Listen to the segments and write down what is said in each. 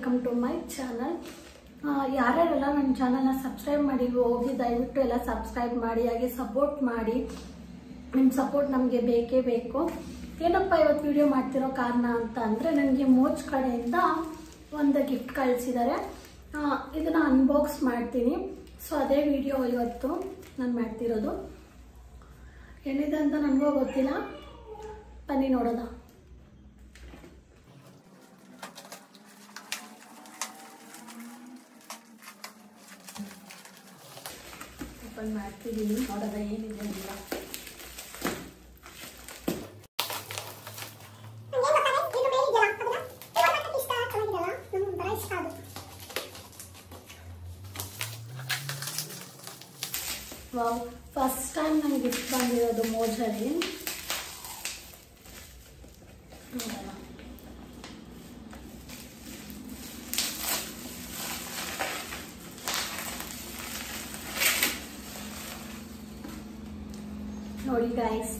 welcome to my channel ಯಾರ್ಯಾರೆಲ್ಲ ನನ್ನ ಚಾನಲ್ನ ಸಬ್ಸ್ಕ್ರೈಬ್ ಮಾಡಿ ಹೋಗಿ ದಯವಿಟ್ಟು ಎಲ್ಲ ಸಬ್ಸ್ಕ್ರೈಬ್ ಮಾಡಿ ಹಾಗೆ ಸಪೋರ್ಟ್ ಮಾಡಿ ನಿಮ್ಮ ಸಪೋರ್ಟ್ ನಮಗೆ ಬೇಕೇ ಬೇಕು ಏನಪ್ಪ ಇವತ್ತು ವಿಡಿಯೋ ಮಾಡ್ತಿರೋ ಕಾರಣ ಅಂತ ಅಂದರೆ ನನಗೆ ಮೋಜ್ ಕಡೆಯಿಂದ ಒಂದು ಗಿಫ್ಟ್ ಕಳಿಸಿದ್ದಾರೆ ಇದನ್ನು ಅನ್ಬಾಕ್ಸ್ ಮಾಡ್ತೀನಿ ಸೊ ಅದೇ ವಿಡಿಯೋ ಇವತ್ತು ನಾನು ಮಾಡ್ತಿರೋದು ಏನಿದೆ ಅಂತ ನನಗೂ ಗೊತ್ತಿಲ್ಲ ಬನ್ನಿ ನೋಡೋಣ ಓಪನ್ ಮಾಡ್ತಿದ್ದೀನಿ ನೋಡೋದ ಏನಿದೆ ಅಂತ ವಾವ್ ಫಸ್ಟ್ ಟೈಮ್ ನನಗೆ ಗಿಫ್ಟ್ ಬಂದಿರೋದು ಮೋಜಲ್ಲಿ ನೋಡೋಣ ನೋಡಿ ಗೈಸ್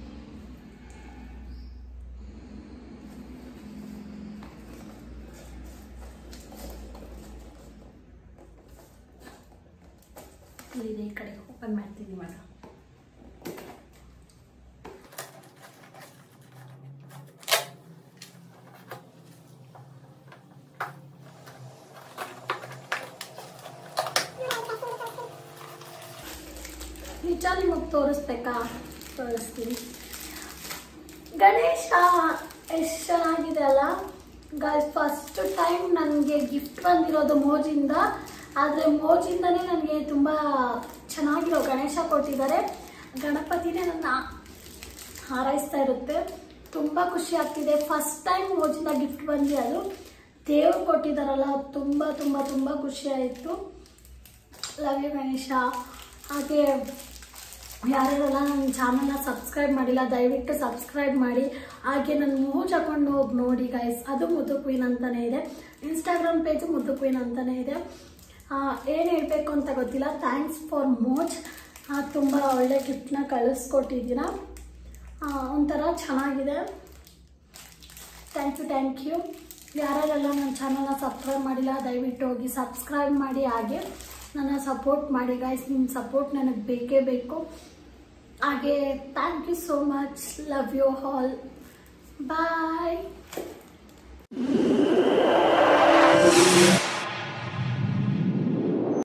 ಇಲ್ಲಿದೆ ಈ ಕಡೆ ಓಪನ್ ಮಾಡ್ತೀನಿ ಇವಾಗ ನಿಜ ನಿಮಗೆ ತೋರಿಸ್ಬೇಕಾ ತೋರಿಸ್ತೀನಿ ಗಣೇಶ ಎಷ್ಟು ಚೆನ್ನಾಗಿದೆ ಅಲ್ಲ ಗೈಸ್ ಫಸ್ಟ್ ಟೈಮ್ ನನಗೆ ಗಿಫ್ಟ್ ಬಂದಿರೋದು ಮೋಜಿಂದ ಆದರೆ ಮೋಜಿಂದನೇ ನನಗೆ ತುಂಬ ಚೆನ್ನಾಗಿರೋ ಗಣೇಶ ಕೊಟ್ಟಿದ್ದಾರೆ ಗಣಪತಿನೇ ನನ್ನ ಹಾರೈಸ್ತಾ ಇರುತ್ತೆ ತುಂಬ ಖುಷಿ ಆಗ್ತಿದೆ ಫಸ್ಟ್ ಟೈಮ್ ಮೋಜಿಂದ ಗಿಫ್ಟ್ ಬಂದು ಅದು ದೇವ್ರು ಕೊಟ್ಟಿದ್ದಾರಲ್ಲ ತುಂಬ ತುಂಬ ತುಂಬ ಖುಷಿ ಆಯಿತು ಲವ್ ಯು ಗಣೇಶ ಹಾಗೆ ಯಾರ್ಯಾರೆಲ್ಲ ನನ್ನ ಚಾನಲ್ನ ಸಬ್ಸ್ಕ್ರೈಬ್ ಮಾಡಿಲ್ಲ ದಯವಿಟ್ಟು ಸಬ್ಸ್ಕ್ರೈಬ್ ಮಾಡಿ ಹಾಗೆ ನನ್ನ ಮೂಜ್ ಹಾಕೊಂಡು ಹೋಗಿ ನೋಡಿ ಗೈಸ್ ಅದು ಮುದ್ದು ಕ್ವೀನ್ ಅಂತಲೇ ಇದೆ ಇನ್ಸ್ಟಾಗ್ರಾಮ್ ಪೇಜು ಮುದ್ದು ಕ್ವೀನ್ ಅಂತಲೇ ಇದೆ ಏನು ಹೇಳಬೇಕು ಅಂತ ಗೊತ್ತಿಲ್ಲ ಥ್ಯಾಂಕ್ಸ್ ಫಾರ್ ಮೋಜ್ ತುಂಬ ಒಳ್ಳೆ ಗಿಫ್ಟ್ನ ಕಳಿಸ್ಕೊಟ್ಟಿದ್ದೀರ ಒಂಥರ ಚೆನ್ನಾಗಿದೆ ಥ್ಯಾಂಕ್ ಯು ಥ್ಯಾಂಕ್ ಯು ಯಾರ್ಯಾರೆಲ್ಲ ನನ್ನ ಚಾನಲ್ನ ಸಬ್ಸ್ಕ್ರೈಬ್ ಮಾಡಿಲ್ಲ ದಯವಿಟ್ಟು ಹೋಗಿ ಸಬ್ಸ್ಕ್ರೈಬ್ ಮಾಡಿ ಹಾಗೆ ನನ್ನ ಸಪೋರ್ಟ್ ಮಾಡಿ ಗೈಸ್ ನಿಮ್ಮ ಸಪೋರ್ಟ್ ನನಗೆ ಬೇಕೇ ಬೇಕು ಹಾಗೆ thank you so much love you all bye